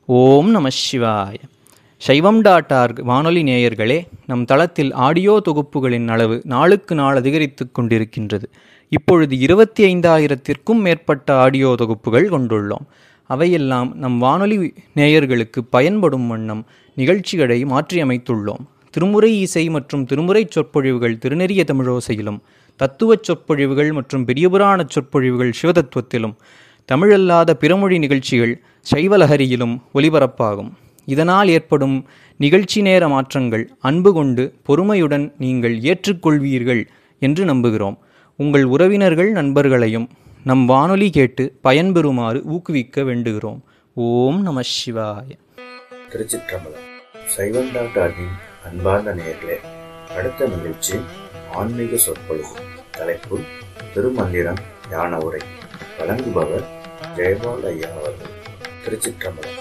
ஓம் நம சிவாய சைவம் டாட் ஆர்க் வானொலி நேயர்களே நம் தளத்தில் ஆடியோ தொகுப்புகளின் அளவு நாளுக்கு நாள் அதிகரித்து கொண்டிருக்கின்றது இப்பொழுது இருபத்தி ஐந்தாயிரத்திற்கும் மேற்பட்ட ஆடியோ தொகுப்புகள் கொண்டுள்ளோம் அவையெல்லாம் நம் வானொலி நேயர்களுக்கு பயன்படும் வண்ணம் நிகழ்ச்சிகளை மாற்றியமைத்துள்ளோம் திருமுறை இசை மற்றும் திருமுறை சொற்பொழிவுகள் திருநெறிய தமிழோசையிலும் தத்துவச் சொற்பொழிவுகள் மற்றும் பெரியபுராண சொற்பொழிவுகள் சிவதத்துவத்திலும் தமிழல்லாத பிறமொழி நிகழ்ச்சிகள் சைவலஹரியிலும் ஒலிபரப்பாகும் இதனால் ஏற்படும் நிகழ்ச்சி நேர மாற்றங்கள் அன்பு கொண்டு பொறுமையுடன் நீங்கள் ஏற்றுக்கொள்வீர்கள் என்று நம்புகிறோம் உங்கள் உறவினர்கள் நண்பர்களையும் நம் வானொலி கேட்டு பயன்பெறுமாறு ஊக்குவிக்க வேண்டுகிறோம் ஓம் நம சிவாய திருச்சிற்றம்பலம் சைவம் டாக்டரின் அன்பார்ந்த நேயர்களே அடுத்த நிகழ்ச்சி ஆன்மீக சொற்பொழிவு தலைப்பு திருமந்திரம் ஞான உரை வழங்குபவர் ஜெயபால் ஐயா அவர்கள் திருச்சிற்றம்பலம்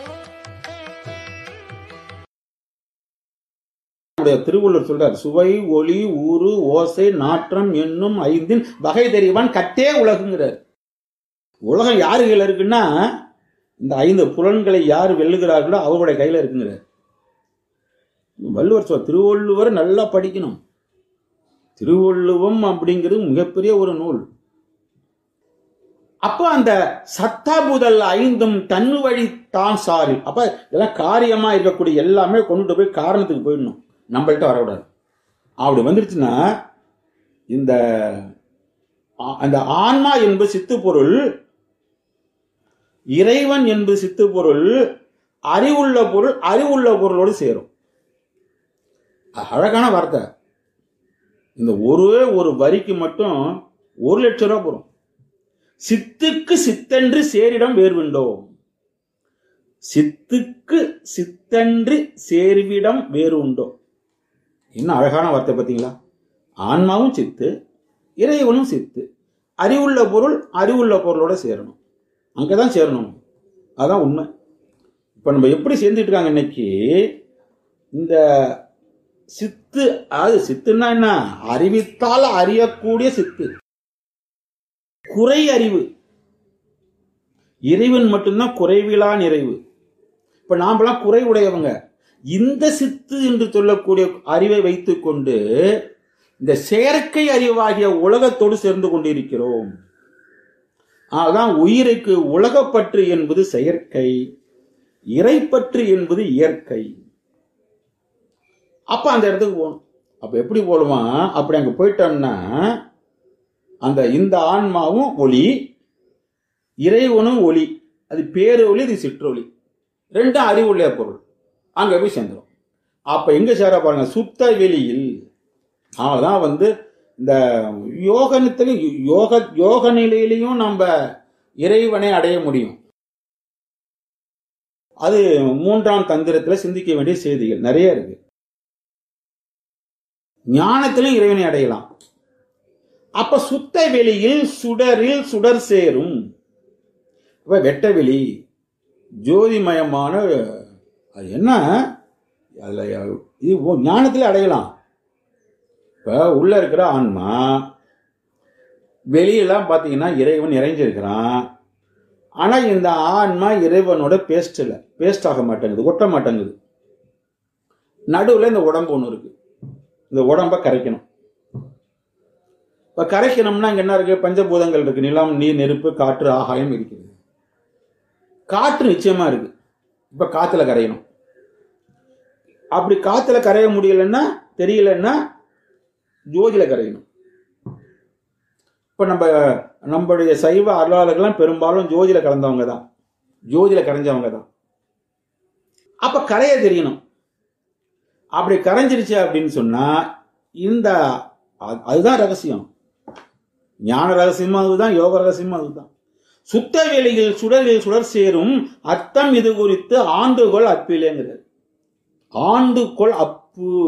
நம்முடைய திருவள்ளுவர் சொல்றார் சுவை ஒளி ஊறு ஓசை நாற்றம் என்னும் ஐந்தின் வகை தெரிவான் கட்டே உலகுங்கிறார் உலகம் யாரு கையில இருக்குன்னா இந்த ஐந்து புலன்களை யார் வெல்லுகிறார்களோ அவருடைய கையில இருக்குங்கிறார் வள்ளுவர் சொல் திருவள்ளுவர் நல்லா படிக்கணும் திருவள்ளுவம் அப்படிங்கிறது மிகப்பெரிய ஒரு நூல் அப்ப அந்த சத்தாபுதல் ஐந்தும் தன்னு வழி தான் சாரி அப்ப இதெல்லாம் காரியமா இருக்கக்கூடிய எல்லாமே கொண்டுட்டு போய் காரணத்துக்கு போயிடணும் நம்மள்ட்ட வரக்கூடாது அப்படி வந்துருச்சுன்னா இந்த ஆ- அந்த ஆன்மா என்பது சித்து பொருள் இறைவன் என்பது சித்து பொருள் அறிவுள்ள பொருள் அறிவுள்ள பொருளோடு சேரும் அ- அழகான வார்த்தை இந்த ஒரே ஒரு வரிக்கு மட்டும் ஒரு லட்சம் ரூபாய் போகும் சித்துக்கு சித்தன்று சேரிடம் வேர்விண்டோ சித்துக்கு சித்தன்று சேர்விடம் வேறு உண்டோ என்ன அழகான வார்த்தை பார்த்தீங்களா ஆன்மாவும் சித்து இறைவனும் சித்து அறிவுள்ள பொருள் அறிவுள்ள பொருளோட சேரணும் அங்கதான் சேரணும் அதான் உண்மை இப்ப நம்ம எப்படி சேர்ந்துட்டு இருக்காங்க இன்னைக்கு இந்த சித்து அதாவது சித்துன்னா என்ன அறிவித்தால் அறியக்கூடிய சித்து குறை அறிவு இறைவன் மட்டும்தான் குறைவிலா நிறைவு இப்ப நாமெல்லாம் குறை உடையவங்க இந்த சித்து என்று சொல்லக்கூடிய அறிவை வைத்துக்கொண்டு இந்த செயற்கை அறிவாகிய உலகத்தோடு சேர்ந்து கொண்டிருக்கிறோம் அதான் உயிருக்கு உலகப்பற்று என்பது செயற்கை இறைப்பற்று என்பது இயற்கை அப்ப அந்த இடத்துக்கு போகணும் அப்ப எப்படி போடுமா அப்படி அங்க போயிட்டோம்னா அந்த இந்த ஆன்மாவும் ஒளி இறைவனும் ஒளி அது பேரொளி இது சிற்றொளி ரெண்டும் அறிவுள்ள பொருள் அங்க போய் சேர்ந்துடும் அப்ப எங்க சேர பாருங்க சுத்த வெளியில் அதான் வந்து இந்த யோகனத்திலையும் யோக யோக நிலையிலையும் நம்ம இறைவனை அடைய முடியும் அது மூன்றாம் தந்திரத்துல சிந்திக்க வேண்டிய செய்திகள் நிறைய இருக்கு ஞானத்திலும் இறைவனை அடையலாம் அப்ப சுத்த வெளியில் சுடரில் சுடர் சேரும் அப்ப வெட்ட வெளி ஜோதிமயமான அது என்ன அதுல இது ஓ- ஞானத்துல அடையலாம் இப்ப உள்ள இருக்கிற ஆன்மா வெளியெல்லாம் பாத்தீங்கன்னா இறைவன் இறைஞ்சிருக்கிறான் ஆனா இந்த ஆன்மா இறைவனோட பேஸ்ட் இல்லை பேஸ்ட் ஆக மாட்டேங்குது ஒட்ட மாட்டேங்குது நடுவுல இந்த உடம்பு ஒண்ணு இருக்கு இந்த உடம்ப கரைக்கணும் இப்ப கரைக்கணும்னா இங்க என்ன இருக்கு பஞ்சபூதங்கள் இருக்கு நிலம் நீர் நெருப்பு காற்று ஆகாயம் இருக்குது காற்று நிச்சயமா இருக்கு இப்ப காத்துல கரையணும் அப்படி காத்துல கரைய முடியலன்னா தெரியலன்னா ஜோதியில கரையணும் இப்ப நம்ம நம்மளுடைய சைவ அருளாளர்கள்லாம் பெரும்பாலும் ஜோதியில கலந்தவங்க தான் ஜோதியில கரைஞ்சவங்க தான் அப்ப கரைய தெரியணும் அப்படி கரைஞ்சிருச்சு அப்படின்னு சொன்னா இந்த அது- அதுதான் ரகசியம் ஞான ரகசியமும் அதுதான் யோக ரகசியமும் அதுதான் சுத்த வெளியில் சுடரில் சுடர் சேரும் அர்த்தம் இது குறித்து ஆண்டுகொள் அப்பிலேங்கிறது ஆண்டுகொள் அப்பு